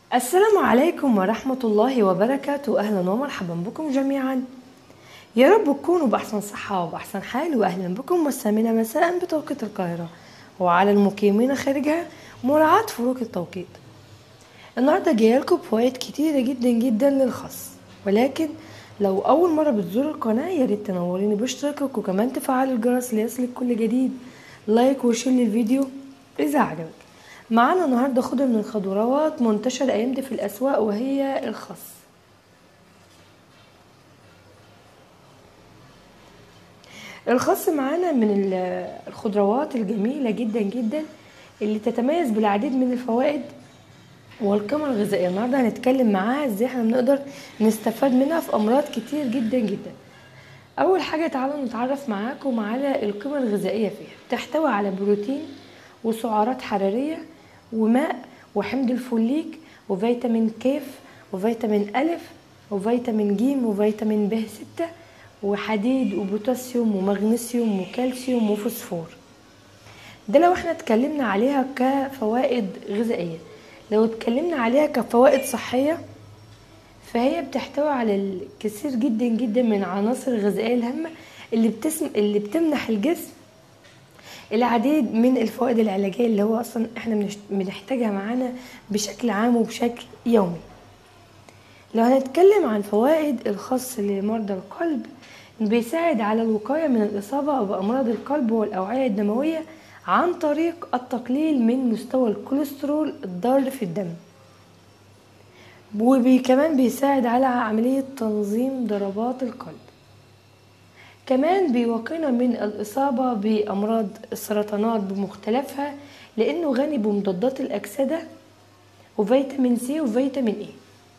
السلام عليكم ورحمة الله وبركاته أهلا ومرحبا بكم جميعا يا رب تكونوا بأحسن صحة وبأحسن حال وأهلا بكم مستمعين مساء بتوقيت القاهرة وعلى المقيمين خارجها مراعاة فروق التوقيت النهاردة جاية لكم بفوائد كتيرة جدا جدا للخس ولكن لو أول مرة بتزوروا القناة يا ريت تنوريني باشتراكك وكمان تفعلوا الجرس ليصلك كل جديد لايك وشير للفيديو إذا عجبك معانا النهاردة خضر من الخضروات منتشر الأيام دي في الأسواق وهي الخس الخس معانا من ال- الخضروات الجميلة جدا جدا اللي تتميز بالعديد من الفوائد والقيمة الغذائية النهاردة هنتكلم معاها ازاي احنا بنقدر نستفاد منها في أمراض كتير جدا جدا أول حاجة تعالوا نتعرف معاكم على القيمة الغذائية فيها بتحتوي على بروتين وسعرات حرارية وماء وحمض الفوليك وفيتامين كيف وفيتامين ألف وفيتامين جيم وفيتامين ب ستة وحديد وبوتاسيوم ومغنيسيوم وكالسيوم وفوسفور ده لو احنا اتكلمنا عليها كفوائد غذائية لو اتكلمنا عليها كفوائد صحية فهي بتحتوي على الكثير جدا جدا من العناصر الغذائية الهامة اللي بتسم اللي بتمنح الجسم العديد من الفوائد العلاجية اللي هو أصلا احنا بنش- بنحتاجها معانا بشكل عام وبشكل يومي لو هنتكلم عن فوائد الخاص لمرضى القلب بيساعد على الوقاية من الإصابة بأمراض القلب والأوعية الدموية عن طريق التقليل من مستوى الكوليسترول الضار في الدم وكمان بيساعد على عملية تنظيم ضربات القلب كمان بيوقينا من الإصابة بأمراض السرطانات بمختلفها لأنه غني بمضادات الأكسدة وفيتامين سي وفيتامين إيه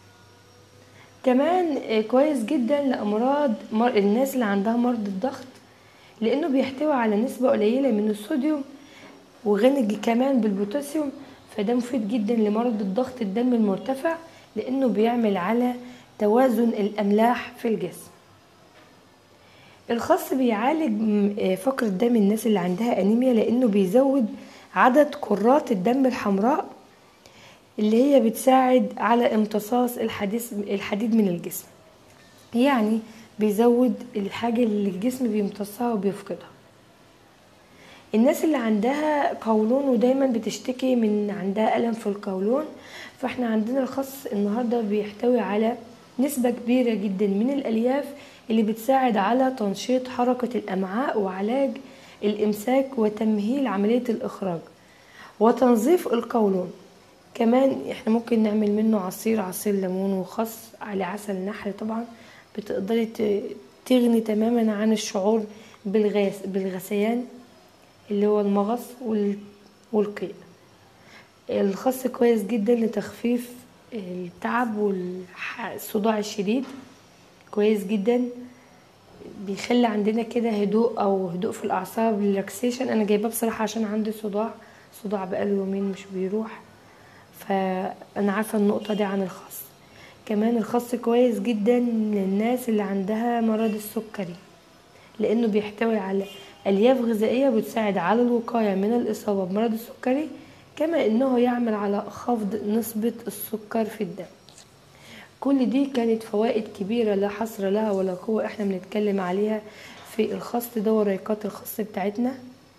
كمان آه، كويس جدا لأمراض مر... الناس اللي عندها مرض الضغط لأنه بيحتوي على نسبة قليلة من الصوديوم وغني ج- كمان بالبوتاسيوم فده مفيد جدا لمرض الضغط الدم المرتفع لأنه بيعمل على توازن الأملاح في الجسم الخاص بيعالج م- آه، فقر الدم الناس اللي عندها أنيميا لأنه بيزود عدد كرات الدم الحمراء اللي هي بتساعد على امتصاص الحديث الحديد من الجسم يعني بيزود الحاجة اللي الجسم بيمتصها وبيفقدها الناس اللي عندها قولون ودايما بتشتكي من عندها ألم في القولون فاحنا عندنا الخس النهاردة بيحتوي على نسبة كبيرة جدا من الألياف اللي بتساعد على تنشيط حركة الأمعاء وعلاج الإمساك وتمهيل عملية الإخراج وتنظيف القولون كمان احنا ممكن نعمل منه عصير عصير ليمون وخس على عسل نحل طبعا بتقدري ت- تغني تماما عن الشعور بالغاس بالغثيان اللي هو المغص وال- والقيء الخس كويس جدا لتخفيف التعب والصداع الشديد كويس جدا بيخلي عندنا كده هدوء او هدوء في الاعصاب ريلاكسيشن انا جايباه بصراحه عشان عندي صداع صداع بقاله يومين مش بيروح فانا عارفه النقطه دي عن الخس كمان الخس كويس جدا للناس اللي عندها مرض السكري لانه بيحتوي على الياف غذائيه بتساعد على الوقايه من الاصابه بمرض السكري كما انه يعمل على خفض نسبه السكر في الدم كل دي كانت فوائد كبيرة لا حصر لها ولا قوة احنا بنتكلم عليها في الخاص ده وريقات الخاص بتاعتنا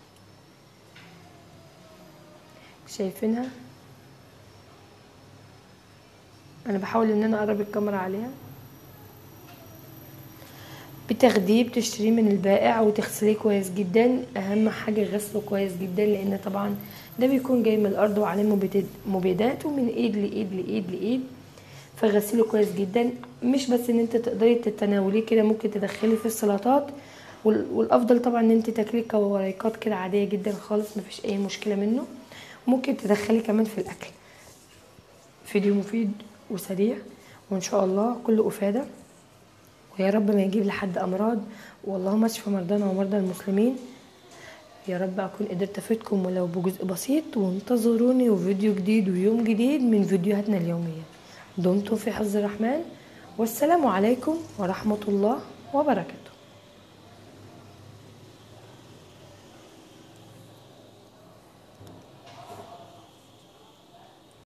شايفينها انا بحاول ان انا اقرب الكاميرا عليها بتاخديه بتشتريه من البائع وتغسليه كويس جدا اهم حاجه غسله كويس جدا لان طبعا ده بيكون جاي من الارض وعليه مبيدات مبيدات ومن ايد لايد لايد لايد فغسله كويس جدا مش بس ان انت تقدري تتناوليه كده ممكن تدخليه في السلطات وال- والافضل طبعا ان انت تاكليه كوريقات كده عاديه جدا خالص مفيش اي مشكله منه ممكن تدخليه كمان في الاكل فيديو مفيد وسريع وان شاء الله كله افاده ويا رب ما يجيب لحد امراض واللهم اشف مرضانا ومرضى المسلمين يا رب اكون قدرت افيدكم ولو بجزء بسيط وانتظروني وفيديو جديد ويوم جديد من فيديوهاتنا اليوميه دمتم في حفظ الرحمن والسلام عليكم ورحمه الله وبركاته